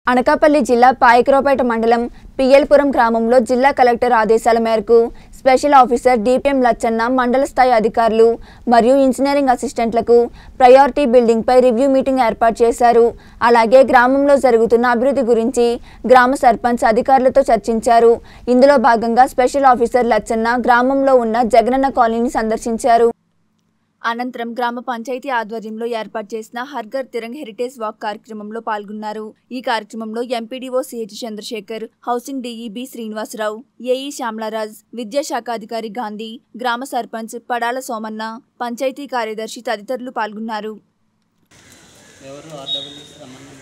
అనకాపల్లి జిల్లా పాయకరావుపేట మండలం పియ్యల్పురం గ్రామంలో జిల్లా కలెక్టర్ ఆదేశాల మేరకు స్పెషల్ ఆఫీసర్ డిపిఎం లచ్చన్న మండల స్థాయి అధికారులు మరియు ఇంజనీరింగ్ అసిస్టెంట్లకు ప్రయారిటీ బిల్డింగ్పై రివ్యూ మీటింగ్ ఏర్పాటు చేశారు అలాగే గ్రామంలో జరుగుతున్న అభివృద్ధి గురించి గ్రామ సర్పంచ్ అధికారులతో చర్చించారు ఇందులో భాగంగా స్పెషల్ ఆఫీసర్ లచ్చన్న గ్రామంలో ఉన్న జగనన్న కాలనీని సందర్శించారు అనంతరం గ్రామ పంచాయతీ ఆధ్వర్యంలో ఏర్పాటు చేసిన హర్ఘర్ తిరంగ్ హెరిటేజ్ వాక్ కార్యక్రమంలో పాల్గొన్నారు ఈ కార్యక్రమంలో MPDO CH Chandrashekar housing DEB Srinivasarao AE Shyamalaraj విద్యాశాఖ అధికారి గాంధీ గ్రామ సర్పంచ్ పడాల సోమన్న పంచాయతీ కార్యదర్శి తదితరులు పాల్గొన్నారు ఎవరు ఆర్డబ్ల్యూ రమ్మన్నారు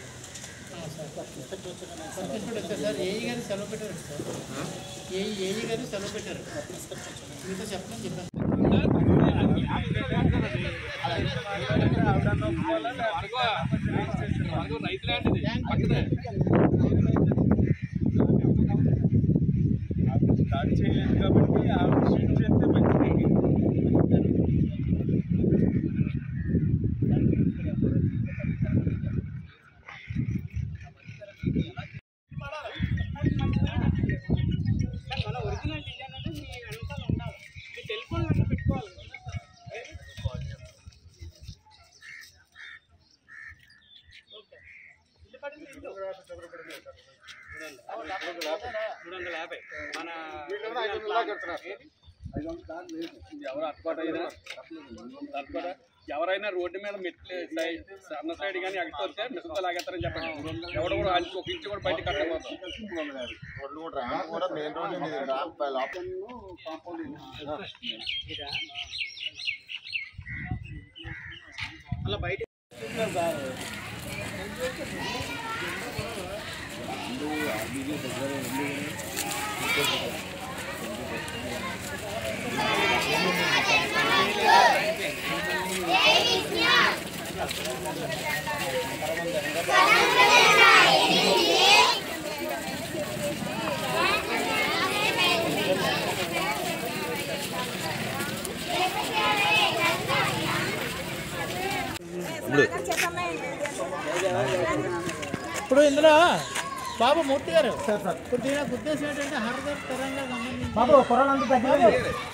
సార్ ఏఈ గారు సెలవు పెట్టారు సార్ ఏఈ ఏఈ గారు సెలవు పెట్టారు మీతో చెప్పమని చెప్పాను స్టార్ట్ చేయలేదు కాబట్టి ఆవిడ షీట్ చేస్తే మంచిది మన ఒరిజినల్ డిజైన్ అనేది మీ వెనకాల ఉండాలి మీ టెలిఫోన్ వెంట పెట్టుకోవాలి మూడు వందల యాభై మన ఎవరు అట్టుకోట అయినా అట్టుకోట ఎవరైనా రోడ్డు మీద మెట్లు సైడ్ సన్న సైడ్ కానీ ఎక్కడ వస్తే మిసతో లాగేస్తారని చెప్పండి ఎవడు కూడా అది ఒక ఇంటి కూడా బయట కట్టకపోతాం అలా బయట ఇప్పుడు ఇందులో బాబు మూర్తి గారు ఇప్పుడు దీని యొక్క ఉద్దేశం ఏంటంటే హర్ఘర్ తెలంగాణ సంబంధించి బాబు పొరాలంతా తగ్గింది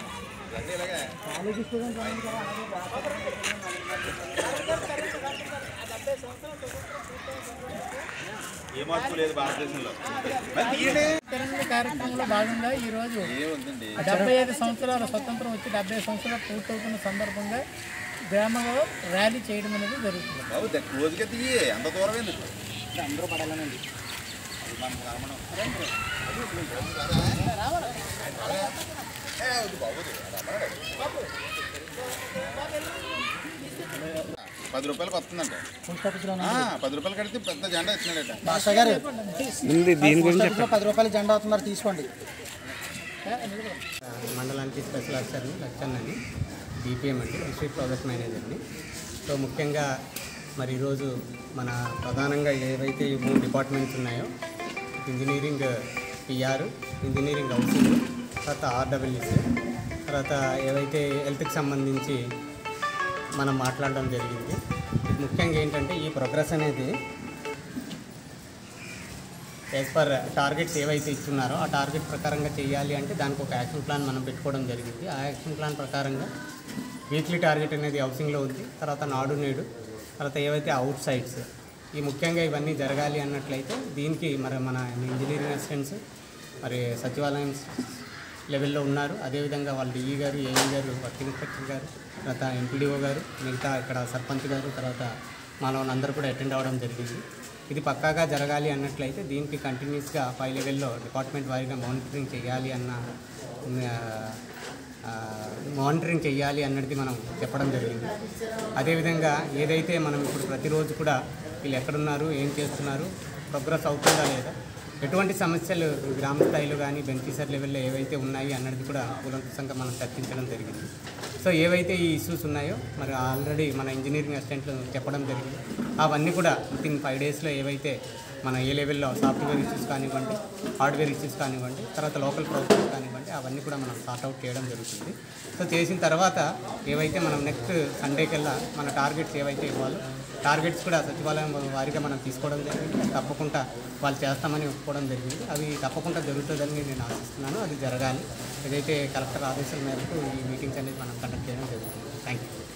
ఏ మార్పు లేదు భారతదేశంలో తెలంగాణ కార్యక్రమంలో భాగంగా ఈ రోజు డెబ్బై ఐదు సంవత్సరాల స్వతంత్రం వచ్చి డెబ్బై ఐదు సంవత్సరాలు పూర్తవుతున్న సందర్భంగా గ్రామంలో ర్యాలీ చేయడం అనేది జరుగుతుంది బాబు రోజుకి తీయి అంత దూరం ఎందుకు అందరూ పడాలనండి పది రూపాయలకు వస్తుందంట ఆ, పది రూపాయలు కడితే పెద్ద జెండా ఇచ్చినాడట మాస్టర్ గారు పది రూపాయల జెండా అవుతున్నారు తీసుకోండి మండలానికి స్పెషల్ ఆఫీసర్ని లక్ష్మణ్ అండి డిపిఎం అండి డిస్ట్రిక్ట్ ప్రాజెక్ట్ మేనేజర్ని సో ముఖ్యంగా మరి ఈరోజు మన ప్రధానంగా ఏవైతే ఈ మూడు డిపార్ట్మెంట్స్ ఉన్నాయో ఇంజనీరింగ్ పిఆర్ ఇంజనీరింగ్ హౌసింగ్ తర్వాత ఆర్డబ్ల్యూసి తర్వాత ఏవైతే హెల్త్కి సంబంధించి మనం మాట్లాడడం జరిగింది ఇది ముఖ్యంగా ఏంటంటే ఈ ప్రోగ్రెస్ అనేది యాజ్ పర్ టార్గెట్స్ ఏవైతే ఇస్తున్నారో ఆ టార్గెట్ ప్రకారంగా చేయాలి అంటే దానికి ఒక యాక్షన్ ప్లాన్ మనం పెట్టుకోవడం జరిగింది ఆ యాక్షన్ ప్లాన్ ప్రకారంగా వీక్లీ టార్గెట్ అనేది హౌసింగ్లో ఉంది తర్వాత నాడు నేడు తర్వాత ఏవైతే అవుట్ సైడ్స్ ఈ ముఖ్యంగా ఇవన్నీ జరగాలి అన్నట్లయితే దీనికి మరి మన ఇంజనీరింగ్ అసిస్టెంట్స్ మరి సచివాలయం లెవెల్లో ఉన్నారు అదేవిధంగా వాళ్ళ డిఈ గారు ఏఈ గారు వర్క్ ఇన్స్పెక్టర్ గారు తర్వాత ఎంపీడీఓ గారు మిగతా ఇక్కడ సర్పంచ్ గారు తర్వాత మానవులు అందరూ కూడా అటెండ్ అవ్వడం జరిగింది ఇది పక్కాగా జరగాలి అన్నట్లయితే దీనికి కంటిన్యూస్గా పై లెవెల్లో డిపార్ట్మెంట్ వారీగా మానిటరింగ్ చేయాలి అన్న ఆ, మానిటరింగ్ చేయాలి అన్నది మనం చెప్పడం జరిగింది అదేవిధంగా ఏదైతే మనం ఇప్పుడు ప్రతిరోజు కూడా వీళ్ళు ఎక్కడున్నారు ఏం చేస్తున్నారు ప్రోగ్రెస్ అవుతుందా లేదా ఎటువంటి సమస్యలు గ్రామ స్థాయిలో కానీ బెనిఫిషియర్ లెవెల్లో ఏవైతే ఉన్నాయి అన్నది కూడా కూలంకషంగా మనం చర్చించడం జరిగింది సో ఏవైతే ఈ ఇష్యూస్ ఉన్నాయో మరి ఆల్రెడీ మన ఇంజనీరింగ్ అసిస్టెంట్లు చెప్పడం జరిగింది అవన్నీ కూడా విత్ ఇన్ ఫైవ్ డేస్లో ఏవైతే మన ఏ లెవెల్లో సాఫ్ట్వేర్ ఇష్యూస్ కానివ్వండి హార్డ్వేర్ ఇష్యూస్ కానివ్వండి తర్వాత లోకల్ ప్రాబ్లమ్స్ కానివ్వండి అవన్నీ కూడా మనం సార్ట్అవుట్ చేయడం జరుగుతుంది సో చేసిన తర్వాత ఏవైతే మనం నెక్స్ట్ సండే కల్లా మన టార్గెట్స్ ఏవైతే ఇవ్వాలో టార్గెట్స్ కూడా సచివాలయం వారిగా మనం తీసుకోవడం జరిగింది అది తప్పకుండా వాళ్ళు చేస్తామని ఒప్పుకోవడం జరిగింది అవి తప్పకుండా జరుగుతుందని నేను ఆశిస్తున్నాను అది జరగాలి ఏదైతే కలెక్టర్ ఆదేశాల మేరకు ఈ మీటింగ్స్ అనేది మనం కండక్ట్ చేయడం జరుగుతుంది థ్యాంక్ యూ